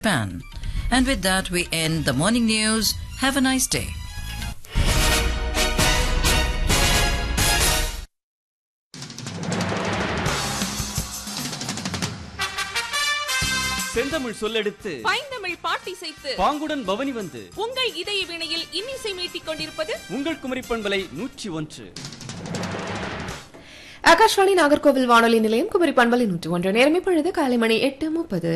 Japan. And with that, we end the morning news. Have a nice day. செந்தமிழ் சொல்லெடுத்து பைந்தமிழ் பாட்டி செய்து பாங்குடன் பவனி வந்து உங்கள் இதய வினையில் இன்னிசை மீட்டிக் கொண்டிருப்பது உங்கள் குமரி பண்பலை நூற்றி ஒன்று ஆகாஷ்வாணி நாகர்கோவில் வானொலி நிலையம் குமரி பண்பலை நூற்றி ஒன்று நேரம் இப்பொழுது காலை மணி எட்டு முப்பது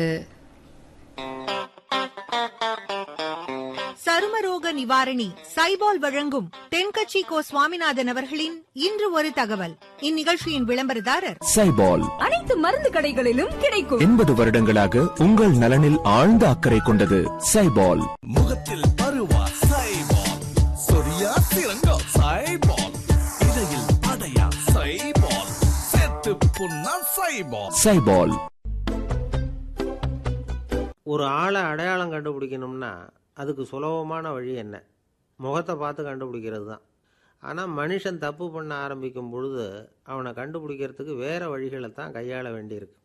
சருமரோக நிவாரணி சைபால் வழங்கும் தென்கட்சி கோ சுவாமிநாதன் அவர்களின் இன்று ஒரு தகவல் இந்நிகழ்ச்சியின் விளம்பரதாரர் சைபால் அனைத்து மருந்து கடைகளிலும் கிடைக்கும் எண்பது வருடங்களாக உங்கள் நலனில் ஆழ்ந்த அக்கறை கொண்டது சைபால் முகத்தில் பருவா சைபால் சொரியா சிறங்கா சைபால் இடையில் அடையா சைபால் செத்து புண்ணா சைபால் சைபால் ஒரு ஆளை அடையாளம் கண்டுபிடிக்கணும்னா அதுக்கு சுலபமான வழி என்ன முகத்தை பார்த்து கண்டுபிடிக்கிறது தான் ஆனால் மனுஷன் தப்பு பண்ண ஆரம்பிக்கும் பொழுது அவனை கண்டுபிடிக்கிறதுக்கு வேறு வழிகளை தான் கையாள வேண்டியிருக்கு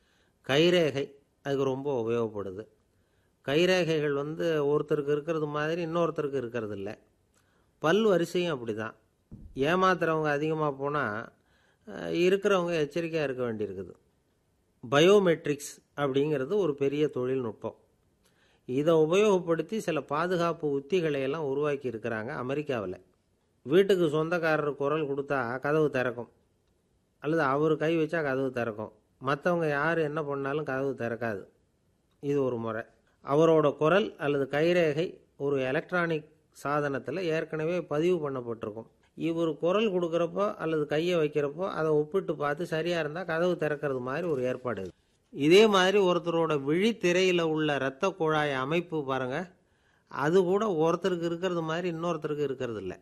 கைரேகை அதுக்கு ரொம்ப உபயோகப்படுது கைரேகைகள் வந்து ஒருத்தருக்கு இருக்கிறது மாதிரி இன்னொருத்தருக்கு இருக்கிறது இல்லை பல் வரிசையும் அப்படி தான் ஏமாத்துறவங்க அதிகமாக போனால் இருக்கிறவங்க எச்சரிக்கையாக இருக்க வேண்டியிருக்குது பயோமெட்ரிக்ஸ் அப்படிங்கிறது ஒரு பெரிய தொழில்நுட்பம் இதை உபயோகப்படுத்தி சில பாதுகாப்பு உத்திகளை எல்லாம் உருவாக்கி இருக்கிறாங்க அமெரிக்காவில் வீட்டுக்கு சொந்தக்காரர் குரல் கொடுத்தா கதவு திறக்கும் அல்லது அவர் கை வச்சா கதவு திறக்கும் மற்றவங்க யார் என்ன பண்ணாலும் கதவு திறக்காது இது ஒரு முறை அவரோட குரல் அல்லது கைரேகை ஒரு எலக்ட்ரானிக் சாதனத்தில் ஏற்கனவே பதிவு பண்ணப்பட்டிருக்கும் இவர் குரல் கொடுக்குறப்போ அல்லது கையை வைக்கிறப்போ அதை ஒப்பிட்டு பார்த்து சரியாக இருந்தால் கதவு திறக்கிறது மாதிரி ஒரு ஏற்பாடு இது இதே மாதிரி ஒருத்தரோட விழித்திரையில் உள்ள இரத்த குழாய் அமைப்பு பாருங்க அது கூட ஒருத்தருக்கு இருக்கிறது மாதிரி இன்னொருத்தருக்கு இருக்கிறது இல்லை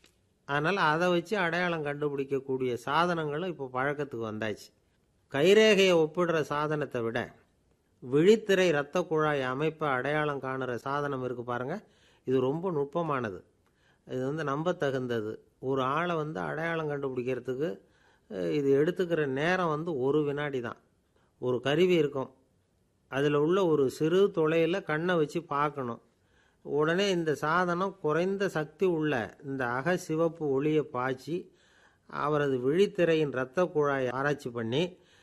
அதனால் அதை வச்சு அடையாளம் கண்டுபிடிக்கக்கூடிய சாதனங்களும் இப்போ பழக்கத்துக்கு வந்தாச்சு கைரேகையை ஒப்பிடுற சாதனத்தை விட விழித்திரை இரத்த குழாய் அமைப்பை அடையாளம் காணுற சாதனம் இருக்கு பாருங்க இது ரொம்ப நுட்பமானது இது வந்து நம்பத்தகுந்தது ஒரு ஆளை வந்து அடையாளம் கண்டுபிடிக்கிறதுக்கு அஹ், இது எடுத்துக்கிற நேரம் வந்து ஒரு வினாடி தான் ஒரு கருவி இருக்கும் அதில் உள்ள ஒரு சிறு துளையில் கண்ணை வச்சு பார்க்கணும் உடனே இந்த சாதனம் குறைந்த சக்தி உள்ள இந்த அக சிவப்பு ஒளியை பாய்ச்சி அவரது விழித்திரையின் இரத்த குழாயை ஆராய்ச்சி பண்ணி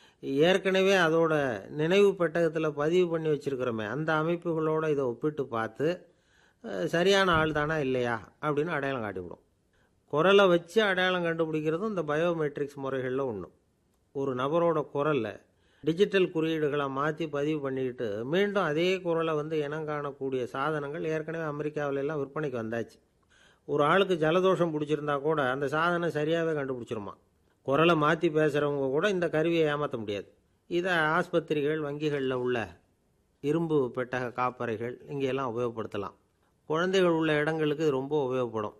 ஏற்கனவே அதோட நினைவு பெட்டகத்தில் பதிவு பண்ணி வச்சிருக்கிறோமே அந்த அமைப்புகளோட இதை ஒப்பிட்டு பார்த்து அஹ், சரியான ஆள் தானா இல்லையா அப்படின்னு அடையாளம் காட்டிவிடும் குரலை வச்சு அடையாளம் கண்டுபிடிக்கிறதும் இந்த பயோமெட்ரிக்ஸ் முறைகளில் ஒன்று ஒரு நபரோட குரலை டிஜிட்டல் குறியீடுகளை மாற்றி பதிவு பண்ணிக்கிட்டு மீண்டும் அதே குரலை வந்து இனம் காணக்கூடிய சாதனங்கள் ஏற்கனவே அமெரிக்காவில எல்லாம் விற்பனைக்கு வந்தாச்சு ஒரு ஆளுக்கு ஜலதோஷம் பிடிச்சிருந்தா கூட அந்த சாதனம் சரியாகவே கண்டுபிடிச்சிருமா குரலை மாற்றி பேசுகிறவங்க கூட இந்த கருவியை ஏமாற்ற முடியாது இதை ஆஸ்பத்திரிகள் வங்கிகளில் உள்ள இரும்பு பெட்டக காப்பறைகள் இங்கெல்லாம் உபயோகப்படுத்தலாம் குழந்தைகள் உள்ள இடங்களுக்கு இது ரொம்ப உபயோகப்படும்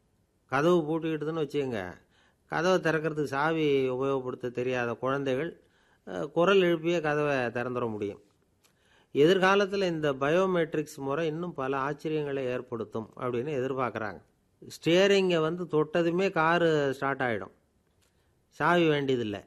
கதவு பூட்டிக்கிட்டுதுன்னு வச்சுக்கோங்க கதவை திறக்கிறதுக்கு சாவி உபயோகப்படுத்த தெரியாத குழந்தைகள் அஹ், குரல் எழுப்பியே கதவை திறந்துட முடியும் எதிர்காலத்தில் இந்த பயோமெட்ரிக்ஸ் முறை இன்னும் பல ஆச்சரியங்களை ஏற்படுத்தும் அப்படின்னு எதிர்பார்க்குறாங்க ஸ்டியரிங்கை வந்து தொட்டதுமே காரு ஸ்டார்ட் ஆகிடும் சாவி வேண்டியதில்லை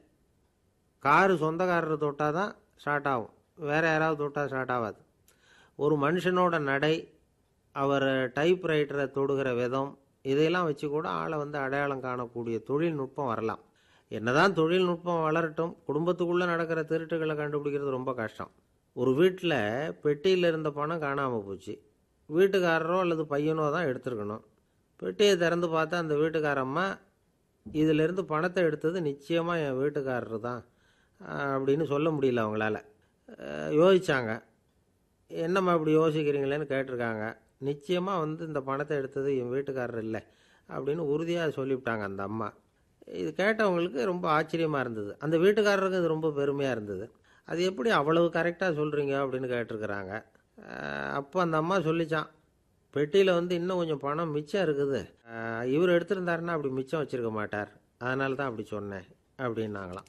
காரு சொந்தக்காரர் தொட்டால் தான் ஸ்டார்ட் ஆகும் வேறு யாராவது தொட்டால் ஸ்டார்ட் ஆகாது ஒரு மனுஷனோட நடை அவர் டைப் ரைட்டரை தொடுகிற விதம் இதையெல்லாம் வச்சு கூட ஆளை வந்து அடையாளம் காணக்கூடிய தொழில்நுட்பம் வரலாம் என்னதான் தொழில்நுட்பம் வளரட்டும் குடும்பத்துக்குள்ளே நடக்கிற திருட்டுகளை கண்டுபிடிக்கிறது ரொம்ப கஷ்டம் ஒரு வீட்டில் பெட்டியில் இருந்த பணம் காணாமல் போச்சு வீட்டுக்காரரோ அல்லது பையனோ தான் எடுத்துருக்கணும் பெட்டியை திறந்து பார்த்தா அந்த வீட்டுக்காரம்மா இதிலிருந்து பணத்தை எடுத்தது நிச்சயமாக என் வீட்டுக்காரர் தான் அஹ், அப்படின்னு சொல்ல முடியல அவங்களால அஹ், யோசிச்சாங்க என்னம்மா இப்படி யோசிக்கிறீங்களேன்னு கேட்டிருக்காங்க நிச்சயமாக வந்து இந்த பணத்தை எடுத்தது என் வீட்டுக்காரர் இல்லை அப்படின்னு உறுதியாக சொல்லிவிட்டாங்க அந்த அம்மா இது கேட்டவங்களுக்கு ரொம்ப ஆச்சரியமாக இருந்தது அந்த வீட்டுக்காரருக்கு இது ரொம்ப பெருமையாக இருந்தது அது எப்படி அவ்வளவு கரெக்டாக சொல்கிறீங்க அப்படின்னு கேட்டிருக்கிறாங்க அஹ் அப்போ அந்த அம்மா சொல்லிச்சான் பெட்டியில் வந்து இன்னும் கொஞ்சம் பணம் மிச்சம் இருக்குது அஹ் இவர் எடுத்திருந்தாருன்னா அப்படி மிச்சம் வச்சிருக்க மாட்டார் அதனால தான் அப்படி சொன்னேன் அப்படின்னாங்களாம்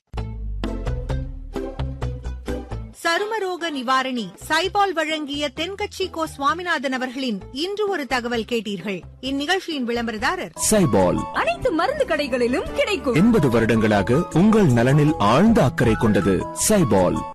சருமரோக நிவாரணி சைபால் வழங்கிய தென்கட்சி கோ சுவாமிநாதன் அவர்களின் இன்று ஒரு தகவல் கேட்டீர்கள் இந்நிகழ்ச்சியின் விளம்பரதாரர் சைபால் அனைத்து மருந்து கடைகளிலும் கிடைக்கும் எண்பது வருடங்களாக உங்கள் நலனில் ஆழ்ந்த அக்கறை கொண்டது சைபால்